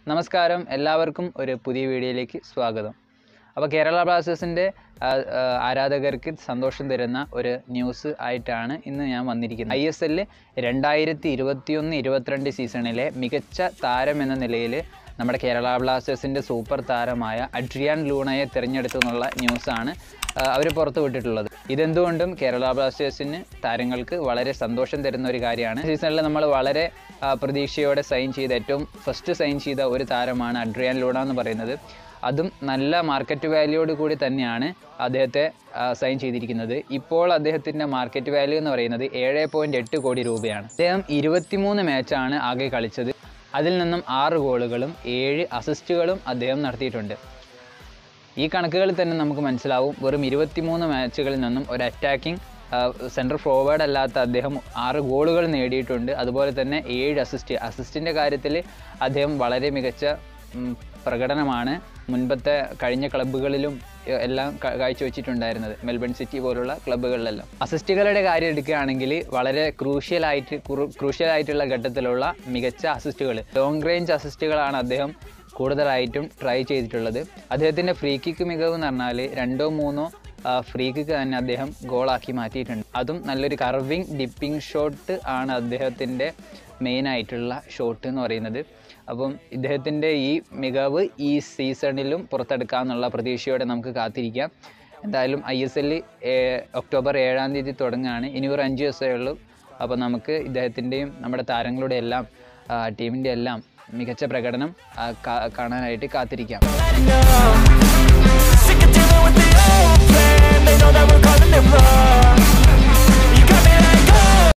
നമസ്കാരം എല്ലാവർക്കും ഒരു പുതിയ വീഡിയോയിലേക്ക് സ്വാഗതം അപ്പോൾ കേരള ബ്ലാസ്റ്റേഴ്സിൻ്റെ ആരാധകർക്ക് സന്തോഷം തരുന്ന ഒരു ന്യൂസ് ആയിട്ടാണ് ഇന്ന് ഞാൻ വന്നിരിക്കുന്നത് ഐ എസ് എല്ലിൽ രണ്ടായിരത്തി ഇരുപത്തിയൊന്ന് ഇരുപത്തിരണ്ട് സീസണിലെ മികച്ച താരം എന്ന നിലയിൽ നമ്മുടെ കേരള ബ്ലാസ്റ്റേഴ്സിൻ്റെ സൂപ്പർ താരമായ അഡ്രിയാൻ ലൂണയെ തിരഞ്ഞെടുത്തു എന്നുള്ള ന്യൂസാണ് അവർ പുറത്തു വിട്ടിട്ടുള്ളത് ഇതെന്തുകൊണ്ടും കേരള ബ്ലാസ്റ്റേഴ്സിന് താരങ്ങൾക്ക് വളരെ സന്തോഷം തരുന്ന ഒരു കാര്യമാണ് സീസണിൽ നമ്മൾ വളരെ ആ, പ്രതീക്ഷയോടെ സൈൻ ചെയ്ത ഏറ്റവും ഫസ്റ്റ് സൈൻ ചെയ്ത ഒരു താരമാണ് അഡ്രിയാൻ ലൂണ എന്ന് പറയുന്നത് അതും നല്ല മാർക്കറ്റ് വാല്യൂയോട് കൂടി തന്നെയാണ് അദ്ദേഹത്തെ ആ, സൈൻ ചെയ്തിരിക്കുന്നത് ഇപ്പോൾ അദ്ദേഹത്തിൻ്റെ മാർക്കറ്റ് വാല്യൂ എന്ന് പറയുന്നത് ഏഴ് പോയിൻറ്റ് എട്ട് കോടി രൂപയാണ് അദ്ദേഹം ഇരുപത്തിമൂന്ന് മാച്ചാണ് ആകെ കളിച്ചത് അതിൽ നിന്നും ആറ് ഗോളുകളും ഏഴ് അസിസ്റ്റുകളും അദ്ദേഹം നടത്തിയിട്ടുണ്ട് ഈ കണക്കുകളിൽ തന്നെ നമുക്ക് മനസ്സിലാവും വെറും ഇരുപത്തിമൂന്ന് മാച്ചുകളിൽ നിന്നും ഒരു അറ്റാക്കിംഗ് സെൻട്രൽ ഫോർവേഡ് അല്ലാത്ത അദ്ദേഹം ആറ് ഗോളുകൾ നേടിയിട്ടുണ്ട് അതുപോലെ തന്നെ ഏഴ് അസിസ്റ്റ് അസിസ്റ്റിൻ്റെ കാര്യത്തിൽ അദ്ദേഹം വളരെ മികച്ച ഉം, പ്രകടനമാണ് മുൻപത്തെ കഴിഞ്ഞ ക്ലബ്ബുകളിലും എ- എല്ലാം ക- കാഴ്ചവെച്ചിട്ടുണ്ടായിരുന്നത് മെൽബൺ സിറ്റി പോലുള്ള ക്ലബ്ബുകളിലെല്ലാം അസിസ്റ്റുകളുടെ കാര്യം എടുക്കുകയാണെങ്കിൽ വളരെ ക്രൂഷ്യലായിട്ട് ക്രൂഷ്യലായിട്ടുള്ള ഘട്ടത്തിലുള്ള മികച്ച അസിസ്റ്റുകൾ ലോങ് റേഞ്ച് അസിസ്റ്റുകളാണ് അദ്ദേഹം കൂടുതലായിട്ടും ട്രൈ ചെയ്തിട്ടുള്ളത് അദ്ദേഹത്തിൻ്റെ ഫ്രീ കിക്ക് മികവ് എന്ന് പറഞ്ഞാൽ രണ്ടോ മൂന്നോ ഫ്രീ കിക്ക് തന്നെ അദ്ദേഹം ഗോളാക്കി മാറ്റിയിട്ടുണ്ട് അതും നല്ലൊരു കർവിങ് ഡിപ്പിംഗ് ഷോട്ട് ആണ് അദ്ദേഹത്തിൻ്റെ മെയിൻ ആയിട്ടുള്ള ഷോട്ട് എന്ന് പറയുന്നത് അപ്പം ഇദ്ദേഹത്തിൻ്റെ ഈ മികവ് ഈ സീസണിലും പുറത്തെടുക്കാമെന്നുള്ള പ്രതീക്ഷയോടെ നമുക്ക് കാത്തിരിക്കാം എന്തായാലും ഐ എസ് എല്ലിൽ ഒക്ടോബർ ഏഴാം തീയതി തുടങ്ങുകയാണ് ഇനി ഒരു അഞ്ച് ദിവസമേ ഉള്ളൂ അപ്പോൾ നമുക്ക് ഇദ്ദേഹത്തിൻ്റെയും നമ്മുടെ താരങ്ങളുടെ എല്ലാം ടീമിൻ്റെ എല്ലാം മികച്ച പ്രകടനം ആ, കാ- കാണാനായിട്ട് കാത്തിരിക്കാം Sick of dealing with the old plan. They know that we're calling it wrong.